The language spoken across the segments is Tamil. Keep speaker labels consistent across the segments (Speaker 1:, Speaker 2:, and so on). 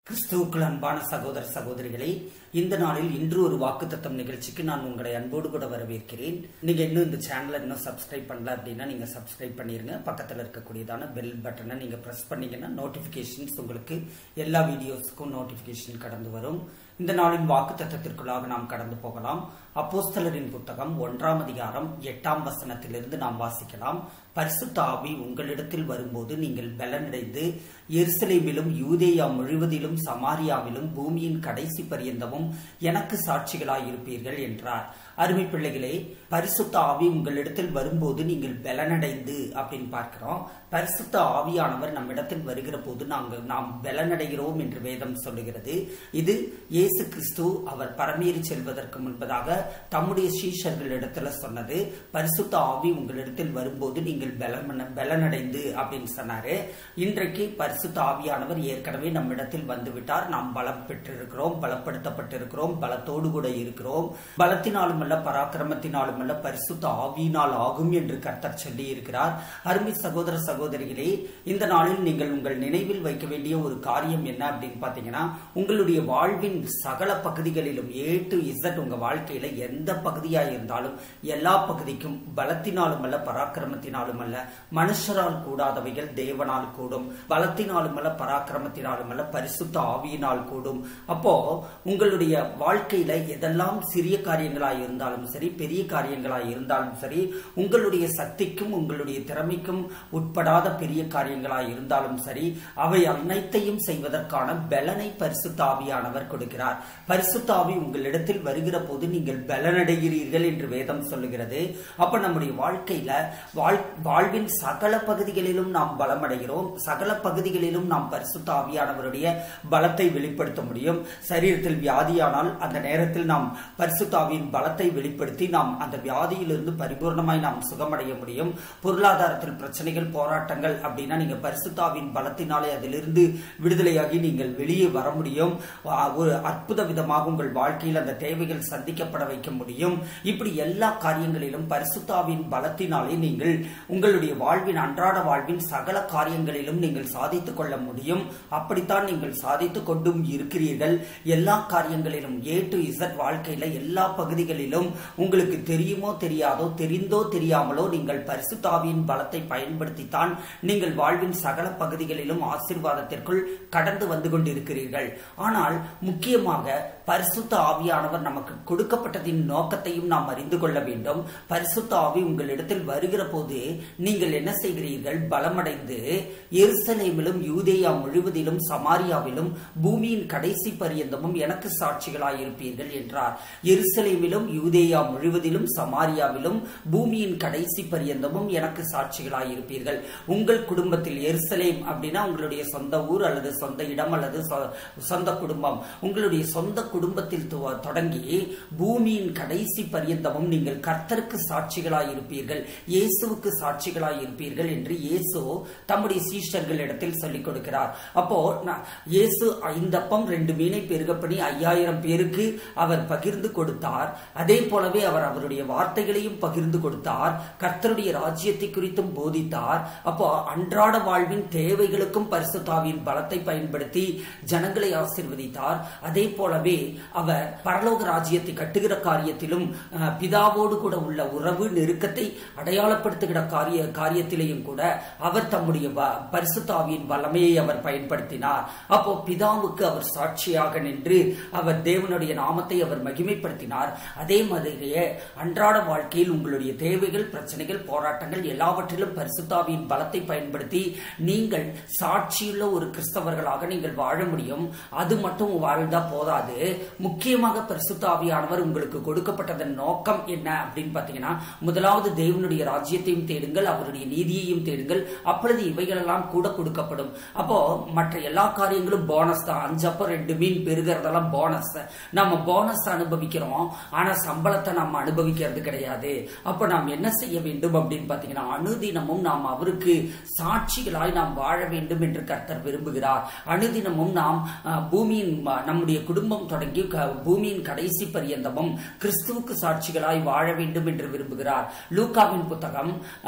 Speaker 1: கிறிஸ்துவுக்குள் அன்பான சகோதர சகோதரிகளே இந்த நாளில் இன்று ஒரு வாக்குத்தத்தம் நிகழ்ச்சிக்கு நான் உங்களை அன்போடு கூட வரவேற்கிறேன் நீங்க இன்னும் இந்த சேனலை இன்னும் சப்ஸ்கிரைப் பண்ணல அப்படின்னா நீங்க சப்ஸ்கிரைப் பண்ணிருங்க பக்கத்தில் இருக்கக்கூடியதான பெல் பட்டனை நீங்க பிரஸ் பண்ணீங்கன்னா நோட்டிபிகேஷன்ஸ் உங்களுக்கு எல்லா வீடியோஸ்க்கும் நோட்டிபிகேஷன் கடந்து வரும் இந்த நாளின் வாக்குத்தத்தத்திற்குள்ளாக நாம் கடந்து போகலாம் அப்போஸ்தலரின் புத்தகம் ஒன்றாம் அதிகாரம் எட்டாம் வசனத்திலிருந்து நாம் வாசிக்கலாம் பரிசுத்த ஆவி உங்களிடத்தில் வரும்போது நீங்கள் பலனடைந்து எருசலேமிலும் யூதேயா முழுவதிலும் சமாரியாவிலும் பூமியின் கடைசி பரியந்தமும் எனக்கு சாட்சிகளாய் இருப்பீர்கள் என்றார் அருமை பிள்ளைகளே பரிசுத்த ஆவி உங்களிடத்தில் வரும்போது நீங்கள் பலனடைந்து அப்படின்னு பார்க்கிறோம் பரிசுத்த ஆவியானவர் நம்மிடத்தில் வருகிற போது நாங்கள் நாம் பலனடைகிறோம் என்று வேதம் சொல்லுகிறது இது இயேசு கிறிஸ்து அவர் பரமேறி செல்வதற்கு முன்பதாக தம்முடைய சீஷர்களிடத்துல சொன்னது பரிசுத்த ஆவி உங்களிடத்தில் வரும்போது நீங்கள் பலமன பலனடைந்து அப்படின்னு சொன்னாரு இன்றைக்கு பரிசுத்த ஆவியானவர் ஏற்கனவே நம்மிடத்தில் வந்துவிட்டார் நாம் பலம் பெற்றிருக்கிறோம் பலப்படுத்தப்பட்டிருக்கிறோம் பலத்தோடு கூட இருக்கிறோம் பலத்தினாலும் அல்ல பராக்கிரமத்தினாலும் அல்ல பரிசுத்த ஆவியினால் ஆகும் என்று கர்த்தர் சொல்லி இருக்கிறார் அருமை சகோதர சகோதரிகளே இந்த நாளில் நீங்கள் உங்கள் நினைவில் வைக்க வேண்டிய ஒரு காரியம் என்ன அப்படின்னு பாத்தீங்கன்னா உங்களுடைய வாழ்வின் சகல பகுதிகளிலும் ஏ டு இசட் உங்க வாழ்க்கையில எந்த பகுதியா இருந்தாலும் எல்லா பகுதிக்கும் பலத்தினாலும் அல்ல பராக்கிரமத்தினாலும் அல்ல மனுஷரால் கூடாதவைகள் தேவனால் கூடும் பலத்தினாலும் அல்ல பராக்கிரமத்தினாலும் அல்ல பரிசுத்த ஆவியினால் கூடும் அப்போ உங்களுடைய வாழ்க்கையில எதெல்லாம் சிறிய காரியங்களாய் இருந்தாலும் சரி பெரிய காரியங்களாய் இருந்தாலும் சரி உங்களுடைய சக்திக்கும் உங்களுடைய திறமைக்கும் உட்படாத பெரிய காரியங்களாய் இருந்தாலும் சரி அவை அனைத்தையும் செய்வதற்கான பலனை பரிசுத்த ஆவியானவர் கொடுக்கிறார் பரிசுத்த ஆவி உங்களிடத்தில் வருகிற போது நீங்கள் பலனடைகிறீர்கள் என்று வேதம் சொல்லுகிறது அப்ப நம்முடைய வாழ்க்கையில வாழ்வின் சகல பகுதிகளிலும் நாம் பலமடைகிறோம் சகல பகுதிகளிலும் நாம் பரிசுத்த ஆவியானவருடைய பலத்தை வெளிப்படுத்த முடியும் சரீரத்தில் வியாதியானால் அந்த நேரத்தில் நாம் பரிசுத்தாவின் பலத்தை வெளிப்படுத்தி நாம் அந்த வியாதியிலிருந்து பரிபூர்ணமாய் நாம் சுகமடைய முடியும் பொருளாதாரத்தில் பிரச்சனைகள் போராட்டங்கள் அப்படின்னா நீங்க பரிசுத்தாவின் பலத்தினாலே அதிலிருந்து விடுதலையாகி நீங்கள் வெளியே வர முடியும் ஒரு அற்புத விதமாக உங்கள் வாழ்க்கையில் அந்த தேவைகள் சந்திக்கப்பட வைக்க முடியும் இப்படி எல்லா காரியங்களிலும் பரிசுத்தாவின் பலத்தினாலே நீங்கள் உங்களுடைய வாழ்வின் அன்றாட வாழ்வின் சகல காரியங்களிலும் நீங்கள் சாதித்துக் கொள்ள முடியும் அப்படித்தான் நீங்கள் சாதித்துக் கொண்டும் இருக்கிறீர்கள் எல்லா காரியங்களிலும் ஏ டு இசட் வாழ்க்கையில எல்லா பகுதிகளிலும் உங்களுக்கு தெரியுமோ தெரியாதோ தெரிந்தோ தெரியாமலோ நீங்கள் பரிசுத்தாவியின் பலத்தை பயன்படுத்தித்தான் நீங்கள் வாழ்வின் சகல பகுதிகளிலும் ஆசிர்வாதத்திற்குள் கடந்து வந்து கொண்டிருக்கிறீர்கள் ஆனால் முக்கியமாக பரிசுத்த ஆவியானவர் நமக்கு கொடுக்கப்பட்டதின் நோக்கத்தையும் நாம் அறிந்து கொள்ள வேண்டும் பரிசுத்த ஆவி உங்களிடத்தில் வருகிற போது நீங்கள் என்ன செய்கிறீர்கள் பலமடைந்து எருசலேமிலும் யூதேயா முழுவதிலும் சமாரியாவிலும் பூமியின் கடைசி பரியந்தமும் எனக்கு சாட்சிகளாய் இருப்பீர்கள் என்றார் எருசலேமிலும் யூதேயா முழுவதிலும் சமாரியாவிலும் பூமியின் கடைசி பரியந்தமும் எனக்கு சாட்சிகளாய் இருப்பீர்கள் உங்கள் குடும்பத்தில் எருசலேம் அப்படின்னா உங்களுடைய சொந்த ஊர் அல்லது சொந்த இடம் அல்லது சொந்த குடும்பம் உங்களுடைய சொந்த குடும்பத்தில் தொடங்கி பூமியின் கடைசி பரியந்தமும் நீங்கள் கர்த்தருக்கு சாட்சிகளாய் இருப்பீர்கள் இயேசுவுக்கு சாட்சிகளாய் இருப்பீர்கள் என்று இயேசு தம்முடைய சீஷர்கள் இடத்தில் சொல்லிக் கொடுக்கிறார் அப்போ இயேசு ஐந்தப்பம் ரெண்டு மீனை பெருகப்படி ஐயாயிரம் பேருக்கு அவர் பகிர்ந்து கொடுத்தார் அதே போலவே அவர் அவருடைய வார்த்தைகளையும் பகிர்ந்து கொடுத்தார் கர்த்தருடைய ராஜ்யத்தை குறித்தும் போதித்தார் அப்போ அன்றாட வாழ்வின் தேவைகளுக்கும் பரிசுத்தாவின் பலத்தை பயன்படுத்தி ஜனங்களை ஆசிர்வதித்தார் அதே போலவே அவர் பரலோக ராஜ்யத்தை கட்டுகிற காரியத்திலும் பிதாவோடு கூட உள்ள உறவு நெருக்கத்தை அடையாளப்படுத்துகிற காரிய காரியத்திலேயும் கூட அவர் தம்முடைய பரிசுத்தாவியின் வல்லமையை அவர் பயன்படுத்தினார் அப்போ பிதாவுக்கு அவர் சாட்சியாக நின்று அவர் தேவனுடைய நாமத்தை அவர் மகிமைப்படுத்தினார் அதே மாதிரியே அன்றாட வாழ்க்கையில் உங்களுடைய தேவைகள் பிரச்சனைகள் போராட்டங்கள் எல்லாவற்றிலும் பரிசுத்தாவியின் பலத்தை பயன்படுத்தி நீங்கள் சாட்சியுள்ள ஒரு கிறிஸ்தவர்களாக நீங்கள் வாழ முடியும் அது மட்டும் வாழ்ந்தா போதாது முக்கியமாக பரிசுத்தாவியானவர் உங்களுக்கு கொடுக்கப்பட்டதன் நோக்கம் என்ன அப்படின்னு பாத்தீங்கன்னா முதலாவது தேவனுடைய ராஜ்யத்தையும் தேடுங்கள் அவருடைய நீதியையும் தேடுங்கள் அப்பொழுது இவைகளெல்லாம் கூட கொடுக்கப்படும் அப்போ மற்ற எல்லா காரியங்களும் போனஸ் தான் அஞ்சப்போ ரெண்டு மீன் பெருகிறதெல்லாம் போனஸ் நம்ம போனஸ் அனுபவிக்கிறோம் ஆனா சம்பளத்தை நம்ம அனுபவிக்கிறது கிடையாது அப்ப நாம் என்ன செய்ய வேண்டும் அப்படின்னு பாத்தீங்கன்னா அனுதினமும் நாம் அவருக்கு சாட்சிகளாய் நாம் வாழ வேண்டும் என்று கர்த்தர் விரும்புகிறார் அனுதினமும் நாம் பூமியின் நம்முடைய குடும்பம் தொடங்கி பூமியின் கடைசி பரியந்தமும் கிறிஸ்துவுக்கு சாட்சிகளாய் வாழ வேண்டும் என்று விரும்புகிறார் லூக்காவின் புத்தகம்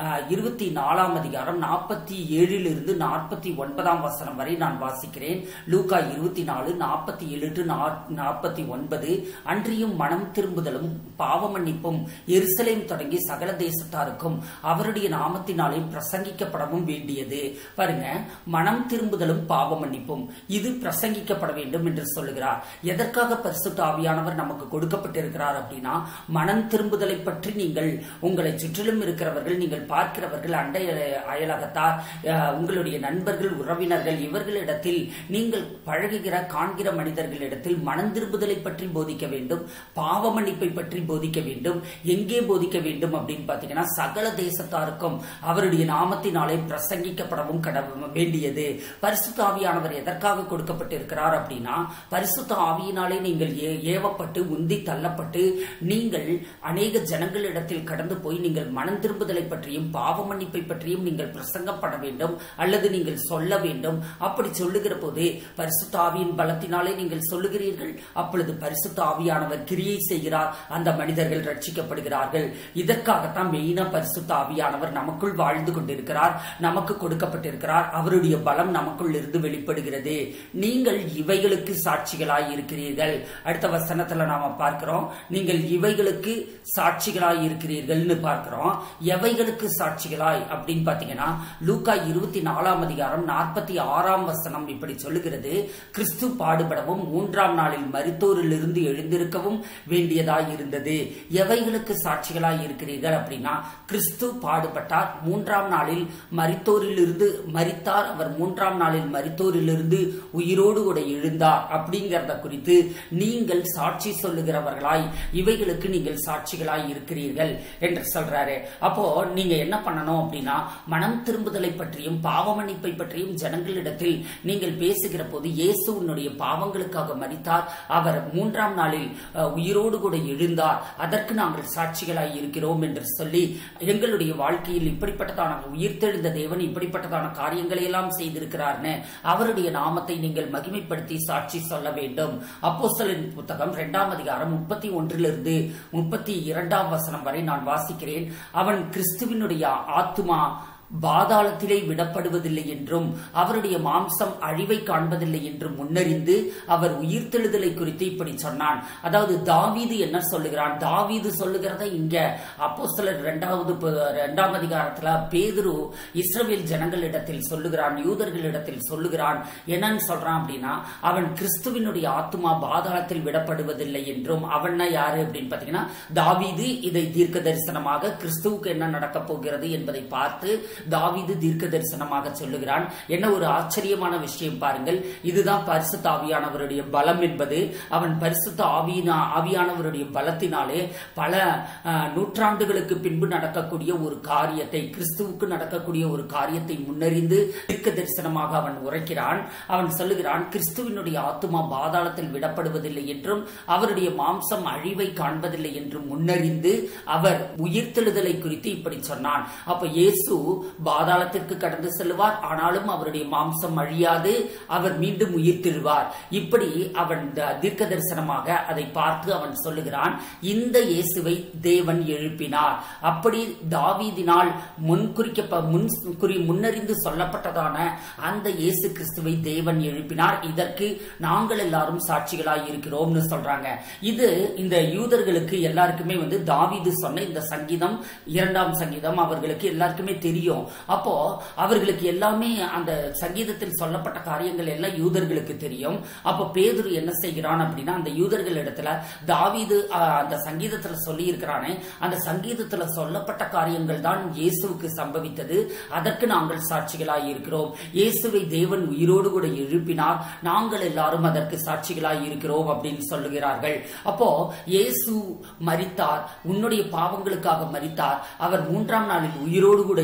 Speaker 1: இருபத்தி நாலாம் அதிகாரம் நாற்பத்தி ஏழிலிருந்து நாற்பத்தி ஒன்பதாம் வசனம் வரை நான் வாசிக்கிறேன் லூக்கா இருபத்தி நாலு நாற்பத்தி ஏழு டு நாற்பத்தி ஒன்பது அன்றியும் மனம் திரும்புதலும் பாவ மன்னிப்பும் எருசலேம் தொடங்கி சகல தேசத்தாருக்கும் அவருடைய நாமத்தினாலே பிரசங்கிக்கப்படவும் வேண்டியது பாருங்க மனம் திரும்புதலும் பாவ மன்னிப்பும் இது பிரசங்கிக்கப்பட வேண்டும் என்று சொல்லுகிறார் எதற்காக பரிசுத்த ஆவியானவர் நமக்கு கொடுக்கப்பட்டிருக்கிறார் அப்படின்னா மனம் திரும்புதலை பற்றி நீங்கள் உங்களை சுற்றிலும் இருக்கிறவர்கள் நீங்கள் பார்க்கிறவர்கள் அண்டை அயலகத்தார் அஹ், உங்களுடைய நண்பர்கள் உறவினர்கள் இவர்களிடத்தில் நீங்கள் பழகுகிற காண்கிற மனிதர்களிடத்தில் மனம் திரும்புதலை பற்றி போதிக்க வேண்டும் பாவ மன்னிப்பை பற்றி போதிக்க வேண்டும் எங்கே போதிக்க வேண்டும் அப்படின்னு பாத்தீங்கன்னா சகல தேசத்தாருக்கும் அவருடைய நாமத்தினாலே பிரசங்கிக்கப்படவும் கட வேண்டியது பரிசுத்த ஆவியானவர் எதற்காக கொடுக்கப்பட்டிருக்கிறார் அப்படின்னா பரிசுத்த ஆவியினாலே நீங்கள் ஏ- ஏவப்பட்டு உந்தி தள்ளப்பட்டு நீங்கள் அநேக ஜனங்களிடத்தில் கடந்து போய் நீங்கள் மனம் திரும்புதலை பற்றியும் பாவ மன்னிப்பை பற்றியும் நீங்கள் பிரசங்கப்பட வேண்டும் அல்லது நீங்கள் சொல்ல வேண்டும் அப்படி சொல்லுகிற போது பரிசுத்த ஆவியின் பலத்தினாலே நீங்கள் சொல்லுகிறீர்கள் அப்பொழுது பரிசுத்த ஆவியானவர் கிரியை செய்கிறார் அந்த மனிதர்கள் ரட்சிக்கப்படுகிறார்கள் இதற்காகத்தான் மெயினா பரிசுத்த ஆவியானவர் நமக்குள் வாழ்ந்து கொண்டிருக்கிறார் நமக்கு கொடுக்கப்பட்டிருக்கிறார் அவருடைய பலம் நமக்குள் இருந்து வெளிப்படுகிறது நீங்கள் இவைகளுக்கு சாட்சிகளாய் இருக்கிறீர்கள் அடுத்த வசனத்துல நாம பார்க்கிறோம் நீங்கள் இவைகளுக்கு சாட்சிகளாய் இருக்கிறீர்கள்னு பார்க்கிறோம் எவைகளுக்கு சாட்சிகளாய் அப்படின்னு பாத்தீங்கன்னா லூக்கா இருபத்தி நாலாம் அதிகாரம் நாற்பத்தி ஆறாம் வசனம் இப்படி சொல்லுகிறது கிறிஸ்து பாடுபடவும் மூன்றாம் நாளில் மரித்தோரிலிருந்து எழுந்திருக்கவும் வேண்டியதாய் இருந்தது எவைகளுக்கு சாட்சிகளாய் இருக்கிறீர்கள் அப்படின்னா கிறிஸ்து பாடுபட்டார் மூன்றாம் நாளில் மரித்தோரிலிருந்து மரித்தார் அவர் மூன்றாம் நாளில் மரித்தோரிலிருந்து உயிரோடு கூட எழுந்தார் அப்படிங்கறத குறித்து நீங்கள் சாட்சி சொல்லுகிறவர்களாய் இவைகளுக்கு நீங்கள் சாட்சிகளாய் இருக்கிறீர்கள் என்று சொல்றாரு அப்போ நீங்க என்ன பண்ணணும் அப்படின்னா மனம் திரும்புதலை பற்றியும் பாவ மன்னிப்பை பற்றியும் ஜனங்களிடத்தில் நீங்கள் பேசுகிற போது இயேசு உன்னுடைய பாவங்களுக்காக மரித்தார் அவர் மூன்றாம் நாளில் அஹ், உயிரோடு கூட எழுந்தார் அதற்கு நாங்கள் சாட்சிகளாய் இருக்கிறோம் என்று சொல்லி எங்களுடைய வாழ்க்கையில் இப்படிப்பட்டதான உயிர்த்தெழுந்த தேவன் இப்படிப்பட்டதான காரியங்களை எல்லாம் செய்திருக்கிறார்னு அவருடைய நாமத்தை நீங்கள் மகிமைப்படுத்தி சாட்சி சொல்ல வேண்டும் அப்போஸ்தலரின் புத்தகம் இரண்டாம் அதிகாரம் முப்பத்தி ஒன்றிலிருந்து முப்பத்தி இரண்டாம் வசனம் வரை நான் வாசிக்கிறேன் அவன் கிறிஸ்துவினுடைய ஆத்துமா பாதாளத்திலே விடப்படுவதில்லை என்றும் அவருடைய மாம்சம் அழிவை காண்பதில்லை என்றும் முன்னறிந்து அவர் உயிர்த்தெழுதலை குறித்து இப்படி சொன்னான் அதாவது தாவீது என்ன சொல்லுகிறான் தாவீது சொல்லுகிறத இங்க அப்போஸ்தலர் இரண்டாவது ப- இரண்டாம் அதிகாரத்துல பேதுரு இஸ்ரவேல் ஜனங்களிடத்தில் சொல்லுகிறான் யூதர்களிடத்தில் சொல்லுகிறான் என்னன்னு சொல்றான் அப்படின்னா அவன் கிறிஸ்துவினுடைய ஆத்துமா பாதாளத்தில் விடப்படுவதில்லை என்றும் அவன்னா யாரு அப்படின்னு பாத்தீங்கன்னா தாவீது இதை தீர்க்க தரிசனமாக கிறிஸ்துவுக்கு என்ன நடக்க போகிறது என்பதை பார்த்து தாவீது தீர்க்க தரிசனமாக சொல்லுகிறான் என்ன ஒரு ஆச்சரியமான விஷயம் பாருங்கள் இதுதான் பரிசுத்த ஆவியானவருடைய பலம் என்பது அவன் பரிசுத்த ஆவியினா ஆவியானவருடைய பலத்தினாலே பல அஹ், நூற்றாண்டுகளுக்கு பின்பு நடக்கக்கூடிய ஒரு காரியத்தை கிறிஸ்துவுக்கு நடக்கக்கூடிய ஒரு காரியத்தை முன்னறிந்து தீர்க்க தரிசனமாக அவன் உரைக்கிறான் அவன் சொல்லுகிறான் கிறிஸ்துவினுடைய ஆத்துமா பாதாளத்தில் விடப்படுவதில்லை என்றும் அவருடைய மாம்சம் அழிவை காண்பதில்லை என்றும் முன்னறிந்து அவர் உயிர்த்தெழுதலை குறித்து இப்படி சொன்னான் அப்ப இயேசு பாதாளத்திற்கு கடந்து செல்வார் ஆனாலும் அவருடைய மாம்சம் அழியாது அவர் மீண்டும் உயிர்த்தெழுவார் இப்படி அவன் த- தீர்க்க தரிசனமாக அதை பார்த்து அவன் சொல்லுகிறான் இந்த இயேசுவை தேவன் எழுப்பினார் அப்படி தாவீதினால் முன்குறிக்க முன் குறி முன்னறிந்து சொல்லப்பட்டதான அந்த இயேசு கிறிஸ்துவை தேவன் எழுப்பினார் இதற்கு நாங்கள் எல்லாரும் சாட்சிகளாய் இருக்கிறோம்னு சொல்றாங்க இது இந்த யூதர்களுக்கு எல்லாருக்குமே வந்து தாவீது சொன்ன இந்த சங்கீதம் இரண்டாம் சங்கீதம் அவர்களுக்கு எல்லாருக்குமே தெரியும் அப்போ அவர்களுக்கு எல்லாமே அந்த சங்கீதத்தில் சொல்லப்பட்ட காரியங்கள் எல்லாம் யூதர்களுக்கு தெரியும் அப்போ பேதுரு என்ன செய்கிறான் அப்படின்னா அந்த யூதர்கள் இடத்துல தாவீது ஆஹ், அந்த சங்கீதத்துல சொல்லி இருக்கிறானே அந்த சங்கீதத்துல சொல்லப்பட்ட காரியங்கள் தான் இயேசுவுக்கு சம்பவித்தது அதற்கு நாங்கள் சாட்சிகளாய் இருக்கிறோம் இயேசுவை தேவன் உயிரோடு கூட எழுப்பினார் நாங்கள் எல்லாரும் அதற்கு சாட்சிகளாய் இருக்கிறோம் அப்படின்னு சொல்லுகிறார்கள் அப்போ இயேசு மரித்தார் உன்னுடைய பாவங்களுக்காக மரித்தார் அவர் மூன்றாம் நாளில் உயிரோடு கூட இருக்கிறார்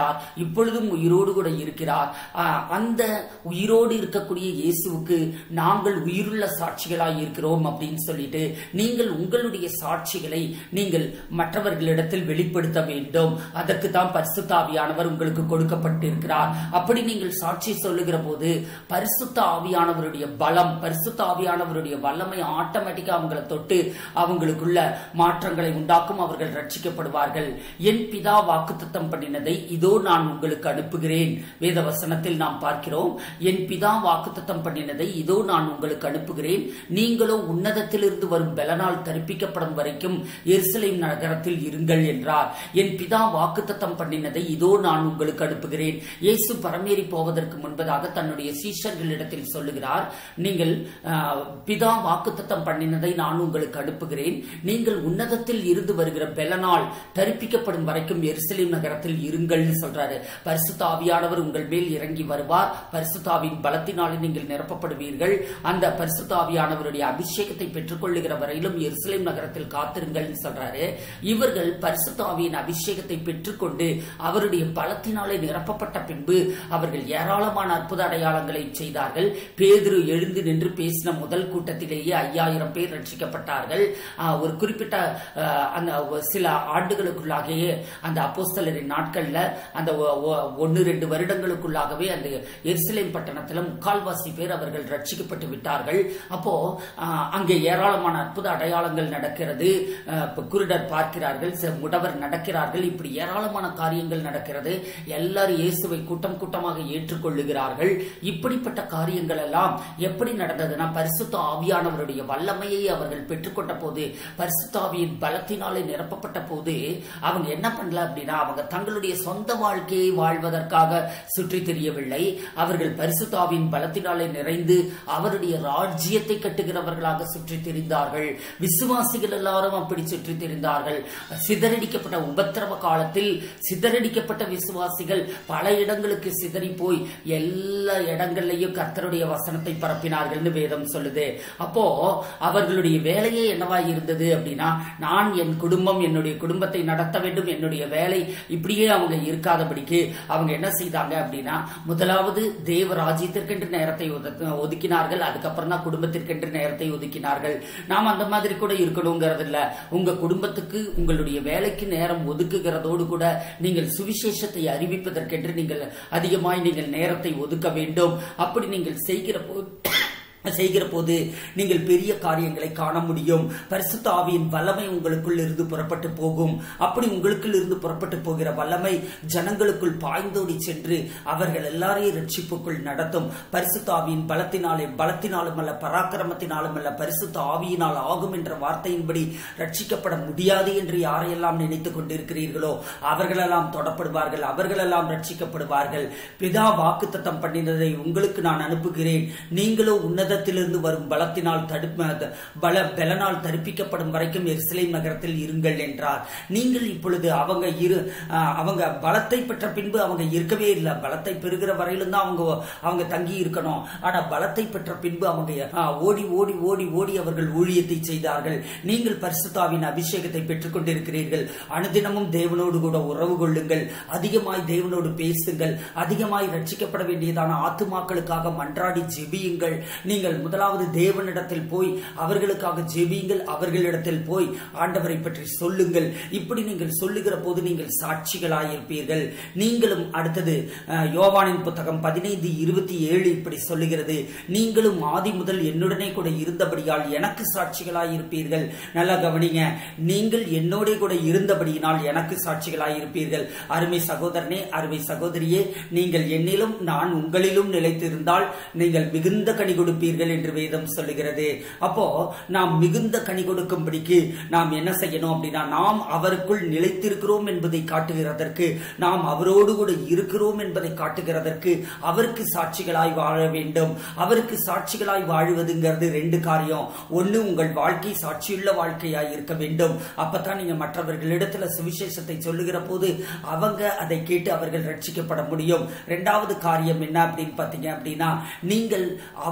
Speaker 1: இருக்கிறார் இப்பொழுதும் உயிரோடு கூட இருக்கிறார் ஆஹ் அந்த உயிரோடு இருக்கக்கூடிய இயேசுவுக்கு நாங்கள் உயிருள்ள சாட்சிகளாய் இருக்கிறோம் அப்படின்னு சொல்லிட்டு நீங்கள் உங்களுடைய சாட்சிகளை நீங்கள் மற்றவர்களிடத்தில் வெளிப்படுத்த வேண்டும் அதற்கு தான் பரிசுத்தாவியானவர் உங்களுக்கு கொடுக்கப்பட்டிருக்கிறார் அப்படி நீங்கள் சாட்சி சொல்லுகிற போது பரிசுத்த ஆவியானவருடைய பலம் பரிசுத்த ஆவியானவருடைய வல்லமை ஆட்டோமேட்டிக்கா அவங்களை தொட்டு அவங்களுக்குள்ள மாற்றங்களை உண்டாக்கும் அவர்கள் ரட்சிக்கப்படுவார்கள் என் பிதா வாக்குத்தத்தம் பண்ணினதை இதோ நான் உங்களுக்கு அனுப்புகிறேன் வேத வசனத்தில் நாம் பார்க்கிறோம் என் பிதா வாக்குத்தத்தம் பண்ணினதை இதோ நான் உங்களுக்கு அனுப்புகிறேன் நீங்களோ உன்னதத்திலிருந்து வரும் பலனால் தரிப்பிக்கப்படும் வரைக்கும் எருசலேம் நகரத்தில் இருங்கள் என்றார் என் பிதா வாக்குத்தத்தம் பண்ணினதை இதோ நான் உங்களுக்கு அனுப்புகிறேன் இயேசு பரமேறி போவதற்கு முன்பதாக தன்னுடைய சீஷர்களிடத்தில் சொல்லுகிறார் நீங்கள் ஆஹ், பிதா வாக்குத்தத்தம் பண்ணினதை நான் உங்களுக்கு அனுப்புகிறேன் நீங்கள் உன்னதத்தில் இருந்து வருகிற பெலனால் தரிப்பிக்கப்படும் வரைக்கும் எருசலேம் நகரத்தில் இருங்கள்னு சொல்றாரு பரிசுத்த ஆவியானவர் உங்கள் மேல் இறங்கி வருவார் பரிசுத்தாவின் பலத்தினாலே நீங்கள் நிரப்பப்படுவீர்கள் அந்த பரிசுத்த ஆவியானவருடைய அபிஷேகத்தை பெற்றுக்கொள்ளுகிற வரையிலும் எருசலேம் நகரத்தில் காத்திருங்கள்னு சொல்றாரு இவர்கள் பரிசுத்த ஆவியின் அபிஷேகத்தை பெற்றுக்கொண்டு அவருடைய பலத்தினாலே நிரப்பப்பட்ட பின்பு அவர்கள் ஏராளமான அற்புத அடையாளங்களை செய்தார்கள் பேதுரு எழுந்து நின்று பேசின முதல் கூட்டத்திலேயே ஐயாயிரம் பேர் ரட்சிக்கப்பட்டார்கள் ஆஹ், ஒரு குறிப்பிட்ட ஆஹ், அந்த ஒ- சில ஆண்டுகளுக்குள்ளாகவே அந்த அப்போஸ்தலரின் நாட்கள்ல அந்த ஒ- ஒ- ஒன்னு ரெண்டு வருடங்களுக்குள்ளாகவே அந்த எருசலேம் பட்டணத்துல முக்கால்வாசி பேர் அவர்கள் ரட்சிக்கப்பட்டு விட்டார்கள் அப்போ ஆஹ், அங்கே ஏராளமான அற்புத அடையாளங்கள் நடக்கிறது ஆஹ், இப்ப குருடர் பார்க்கிறார்கள் செ- முடவர் நடக்கிறார்கள் இப்படி ஏராளமான காரியங்கள் நடக்கிறது எல்லாரும் இயேசுவை கூட்டம் கூட்டமாக ஏற்றுக்கொள்ளுகிறார்கள் இப்படிப்பட்ட காரியங்கள் எல்லாம் எப்படி நடந்ததுன்னா பரிசுத்த ஆவியானவருடைய வல்லமையை அவர்கள் பெற்றுக்கொண்ட போது பரிசுத்த ஆவியின் பலத்தினாலே நிரப்பப்பட்ட போது அவங்க என்ன பண்ணல அப்படின்னா அவங்க தங்களுடைய சொந்த வாழ்க்கையை வாழ்வதற்காக சுற்றி தெரியவில்லை அவர்கள் பரிசுத்த ஆவியின் பலத்தினாலே நிறைந்து அவருடைய ராஜ்யத்தை கட்டுகிறவர்களாக சுற்றி திரிந்தார்கள் விசுவாசிகள் எல்லாரும் அப்படி சுற்றி திரிந்தார்கள் சிதறடிக்கப்பட்ட உபத்திரவ காலத்தில் சிதறடிக்கப்பட்ட விசுவாசிகள் பல இடங்களுக்கு சிதறி போய் எல்லா இடங்கள்லயும் கர்த்தருடைய வசனத்தை பரப்பினார்கள்னு வேதம் சொல்லுது அப்போ அவர்களுடைய வேலையே என்னவா இருந்தது அப்படின்னா நான் என் குடும்பம் என்னுடைய குடும்பத்தை நடத்த வேண்டும் என்னுடைய வேலை இப்படியே அவங்க இருக்காதபடிக்கு அவங்க என்ன செய்தாங்க அப்படின்னா முதலாவது தேவ ராஜ்யத்திற்கென்று நேரத்தை ஒதுக்க- ஒதுக்கினார்கள் அதுக்கப்புறம் தான் குடும்பத்திற்கென்று நேரத்தை ஒதுக்கினார்கள் நாம் அந்த மாதிரி கூட இருக்கணுங்கிறது இல்ல உங்க குடும்பத்துக்கு உங்களுடைய வேலைக்கு நேரம் ஒதுக்குகிறதோடு கூட நீங்கள் சுவிசேஷத்தை அறிவிப்பதற்கென்று நீங்கள் அதிகமாய் நீங்கள் நேரத்தை ஒதுக்க வேண்டும் அப்படி நீங்கள் செய்கிற போது செய்கிற போது நீங்கள் பெரிய காரியங்களை காண முடியும் பரிசுத்த ஆவியின் வல்லமை உங்களுக்குள் இருந்து புறப்பட்டு போகும் அப்படி உங்களுக்குள் இருந்து புறப்பட்டு போகிற வல்லமை ஜனங்களுக்குள் பாய்ந்தோடி சென்று அவர்கள் எல்லாரையும் ரட்சிப்புக்குள் நடத்தும் பரிசுத்த ஆவியின் பலத்தினாலே பலத்தினாலும் அல்ல பராக்கிரமத்தினாலும் அல்ல பரிசுத்த ஆவியினால் ஆகும் என்ற வார்த்தையின்படி ரட்சிக்கப்பட முடியாது என்று யாரையெல்லாம் நினைத்துக் கொண்டிருக்கிறீர்களோ அவர்களெல்லாம் தொடப்படுவார்கள் அவர்களெல்லாம் ரட்சிக்கப்படுவார்கள் பிதா வாக்குத்தத்தம் பண்ணினதை உங்களுக்கு நான் அனுப்புகிறேன் நீங்களோ உன்னதத்திலிருந்து வரும் பலத்தினால் தடுப்ப பல பலனால் தரிப்பிக்கப்படும் வரைக்கும் எருசலேம் நகரத்தில் இருங்கள் என்றார் நீங்கள் இப்பொழுது அவங்க இரு ஆஹ், அவங்க பலத்தை பெற்ற பின்பு அவங்க இருக்கவே இல்லை பலத்தை பெறுகிற வரையிலும் தான் அவங்க அவங்க தங்கி இருக்கணும் ஆனா பலத்தை பெற்ற பின்பு அவங்க ஆஹ், ஓடி ஓடி ஓடி ஓடி அவர்கள் ஊழியத்தை செய்தார்கள் நீங்கள் பரிசுத்தாவின் அபிஷேகத்தை பெற்றுக் கொண்டிருக்கிறீர்கள் அனுதினமும் தேவனோடு கூட உறவு கொள்ளுங்கள் அதிகமாய் தேவனோடு பேசுங்கள் அதிகமாய் ரட்சிக்கப்பட வேண்டியதான ஆத்துமாக்களுக்காக மன்றாடி ஜெபியுங்கள் நீங்கள் முதலாவது தேவனிடத்தில் போய் அவர்களுக்காக ஜெபியுங்கள் அவர்களிடத்தில் போய் ஆண்டவரை பற்றி சொல்லுங்கள் இப்படி நீங்கள் சொல்லுகிற போது நீங்கள் சாட்சிகளாயிருப்பீர்கள் நீங்களும் அடுத்தது அஹ், யோவானின் புத்தகம் பதினைந்து இருபத்தி ஏழு இப்படி சொல்லுகிறது நீங்களும் ஆதி முதல் என்னுடனே கூட இருந்தபடியால் எனக்கு சாட்சிகளாயிருப்பீர்கள் நல்லா கவனிங்க நீங்கள் என்னோட கூட இருந்தபடியினால் எனக்கு சாட்சிகளாயிருப்பீர்கள் அருமை சகோதரனே அருமை சகோதரியே நீங்கள் என்னிலும் நான் உங்களிலும் நிலைத்திருந்தால் நீங்கள் மிகுந்த கனி கொடுப்பீர்கள் என்று வேதம் சொல்லுகிறது அப்போ நாம் மிகுந்த கனி கொடுக்கும்படிக்கு நாம் என்ன செய்யணும் அப்படின்னா நாம் அவருக்குள் நிலைத்திருக்கிறோம் என்பதை காட்டுகிறதற்கு நாம் அவரோடு கூட இருக்கிறோம் என்பதை காட்டுகிறதற்கு அவருக்கு சாட்சிகளாய் வாழ வேண்டும் அவருக்கு சாட்சிகளாய் வாழுவதுங்கிறது ரெண்டு காரியம் ஒண்ணு உங்கள் வாழ்க்கை சாட்சியுள்ள வாழ்க்கையாய் இருக்க வேண்டும் அப்பதான் நீங்க மற்றவர்களிடத்துல சுவிசேஷத்தை சொல்லுகிற போது அவங்க அதை கேட்டு அவர்கள் ரட்சிக்கப்பட முடியும் ரெண்டாவது காரியம் என்ன அப்படின்னு பாத்தீங்க அப்படின்னா நீங்கள் அவருக்கு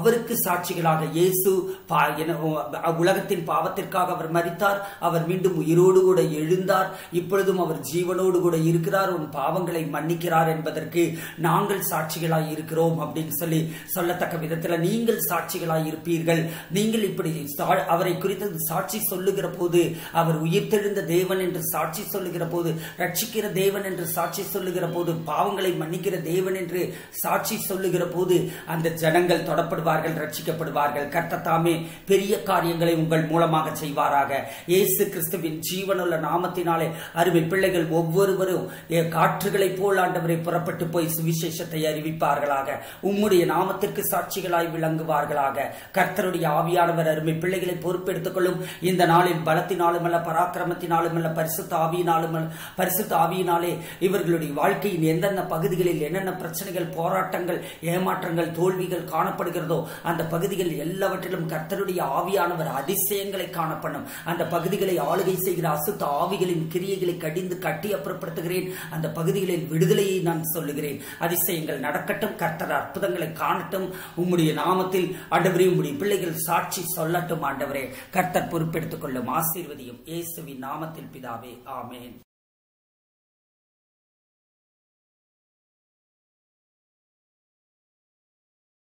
Speaker 1: சாட்சிகளாக இயேசு பா- என- உலகத்தின் பாவத்திற்காக அவர் மரித்தார் அவர் மீண்டும் உயிரோடு கூட எழுந்தார் இப்பொழுதும் அவர் ஜீவனோடு கூட இருக்கிறார் உன் பாவங்களை மன்னிக்கிறார் என்பதற்கு நாங்கள் சாட்சிகளாய் இருக்கிறோம் அப்படின்னு சொல்லி சொல்லத்தக்க விதத்தில் நீங்கள் சாட்சிகளாய் இருப்பீர்கள் நீங்கள் இப்படி சா- அவரை குறித்து சாட்சி சொல்லுகிற போது அவர் உயிர்த்தெழுந்த தேவன் என்று சாட்சி சொல்லுகிற போது ரட்சிக்கிற தேவன் என்று சாட்சி சொல்லுகிற போது பாவங்களை மன்னிக்கிற தேவன் என்று சாட்சி சொல்லுகிற போது அந்த ஜனங்கள் தொடப்படுவார்கள் ரட்சிக்கப்படுவார்கள் கர்த்தர் தாமே பெரிய காரியங்களை உங்கள் மூலமாக செய்வாராக இயேசு கிறிஸ்துவின் ஜீவனுள்ள நாமத்தினாலே அருமை பிள்ளைகள் ஒவ்வொருவரும் எ- காற்றுகளைப் போல் ஆண்டவரை புறப்பட்டு போய் சுவிசேஷத்தை அறிவிப்பார்களாக உம்முடைய நாமத்திற்கு சாட்சிகளாய் விளங்குவார்களாக கர்த்தருடைய ஆவியானவர் அருமை பிள்ளைகளை பொறுப்பெடுத்துக் கொள்ளும் இந்த நாளில் பலத்தினாலும் அல்ல பராக்கிரமத்தினாலும் அல்ல பரிசுத்த ஆவியினாலும் அல்ல பரிசுத்த ஆவியினாலே இவர்களுடைய வாழ்க்கையின் எந்தெந்த பகுதிகளில் என்னென்ன பிரச்சனைகள் போராட்டங்கள் ஏமாற்றங்கள் தோல்விகள் காணப்படுகிறதோ அந்த பகுதிகள் எல்லாவற்றிலும் கர்த்தருடைய ஆவியானவர் அதிசயங்களை காணப்படும் அந்த பகுதிகளை ஆளுகை செய்கிற அசுத்த ஆவிகளின் கிரியைகளை கடிந்து கட்டி அப்புறப்படுத்துகிறேன் அந்த பகுதிகளில் விடுதலையை நான் சொல்லுகிறேன் அதிசயங்கள் நடக்கட்டும் கர்த்தர் அற்புதங்களை காணட்டும் உம்முடைய நாமத்தில் ஆண்டவரே உம்முடைய பிள்ளைகள் சாட்சி சொல்லட்டும் ஆண்டவரே கர்த்தர் பொறுப்பெடுத்துக் கொள்ளும் ஆசீர்வதியும் இயேசுவின் நாமத்தில் பிதாவே ஆமென்